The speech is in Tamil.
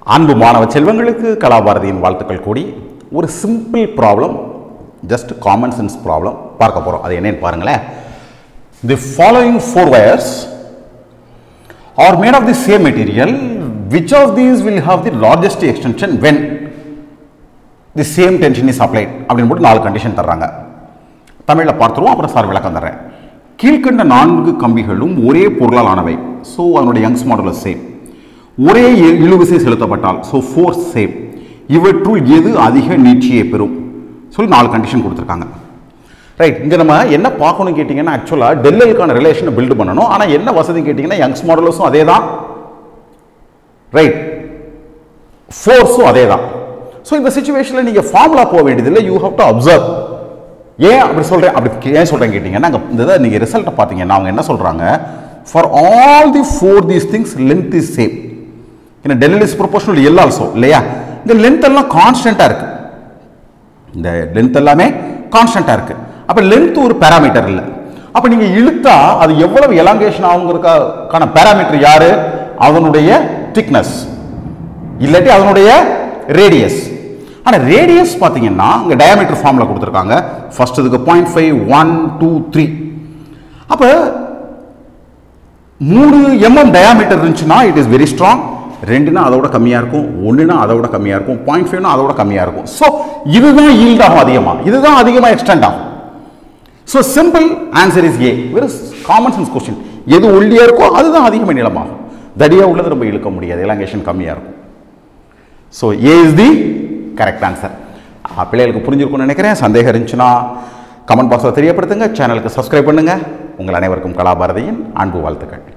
அன்பு மாணவ செல்வங்களுக்கு கலாபாரதியின் வாழ்த்துக்கள் கூடி ஒரு simple problem just common sense problem பார்க்க போகிறோம் அது என்னன்னு பாருங்களேன் the following four wires are made of the same material which of these will have the largest extension when the same tension is applied அப்படின்னு போட்டு நாலு கண்டிஷன் தர்றாங்க தமிழில் பார்த்துருவோம் அப்புறம் சார் விளக்கம் தர்றேன் கீழ்கண்ட நான்கு கம்பிகளும் ஒரே பொருளால் ஆனவை ஸோ அதனுடைய யங்ஸ் மாடல் சேம் ஒரே இ- இழுவிசை செலுத்தப்பட்டால் ஸோ ஃபோர்ஸ் சேம் இவற்றுள் எது அதிக நீட்சியை பெறும் சொல்லி நாலு கண்டிஷன் கொடுத்துருக்காங்க ரைட் இங்கே நம்ம என்ன பார்க்கணும் கேட்டிங்கன்னா ஆக்சுவலாக டெல்லுக்கான ரிலேஷனை பில்டு பண்ணணும் ஆனால் என்ன வசதி கேட்டிங்கன்னா யங்ஸ் மாடலஸும் அதே தான் ரைட் ஃபோர்ஸும் அதே தான் ஸோ இந்த சுச்சுவேஷனில் நீங்கள் ஃபார்முலா போக வேண்டியதில்லை யூ ஹவ் டு அப்சர்வ் ஏன் அப்படி சொல்கிறேன் அப்படி கே- ஏன் சொல்கிறேன் கேட்டிங்கன்னா அங்கே இந்த இதை நீங்கள் ரிசல்ட்டை பார்த்தீங்கன்னா அவங்க என்ன சொல்கிறாங்க for all the four these things length is same ஏன்னா del is proportional L also இல்லையா இந்த லென்த் எல்லாம் கான்ஸ்டண்ட்டாக இருக்குது இந்த லென்த் எல்லாமே கான்ஸ்டண்ட்டாக இருக்குது அப்போ லென்த் ஒரு பேராமீட்டர் இல்லை அப்போ நீங்கள் இழுத்தா அது எவ்வளவு எலாங்கேஷன் ஆகுங்கிறதுக்கான பேராமீட்டர் யாரு அதனுடைய திக்னஸ் இல்லாட்டி அதனுடைய ரேடியஸ் ஆனால் ரேடியஸ் பார்த்தீங்கன்னா இங்கே டயாமீட்டர் ஃபார்மில் கொடுத்துருக்காங்க ஃபர்ஸ்ட் இதுக்கு point five one two three அப்போ மூணு எம்எம் டயாமீட்டர் இருந்துச்சுன்னா இட் இஸ் வெரி ஸ்ட்ராங் ரெண்டுனா அதோட கம்மியாக இருக்கும் ஒன்றுனா அதோட கம்மியாக இருக்கும் பாயிண்ட் ஃபைவ்னா அதோட கம்மியாக இருக்கும் ஸோ இதுதான் ஈல்ட் ஆகும் அதிகமாக இதுதான் அதிகமாக எக்ஸ்டெண்ட் ஆகும் so simple answer is A வெறும் காமன் சென்ஸ் கொஸ்டின் எது ஒல்லியாக இருக்கோ அதுதான் அதிகமாக நீளமாகும் தடியாக உள்ளது ரொம்ப இழுக்க முடியாது எலாங்கேஷன் கம்மியாக இருக்கும் so A is the correct answer பிள்ளைகளுக்கு புரிஞ்சிருக்கும்னு நினைக்கிறேன் சந்தேகம் இருந்துச்சுன்னா கமெண்ட் பாக்ஸில் தெரியப்படுத்துங்க சேனலுக்கு சப்ஸ்கிரைப் பண்ணுங்கள் உங்கள் அனைவருக்கும் கலாபாரதியின் அன்பு வாழ்த்துக்கள்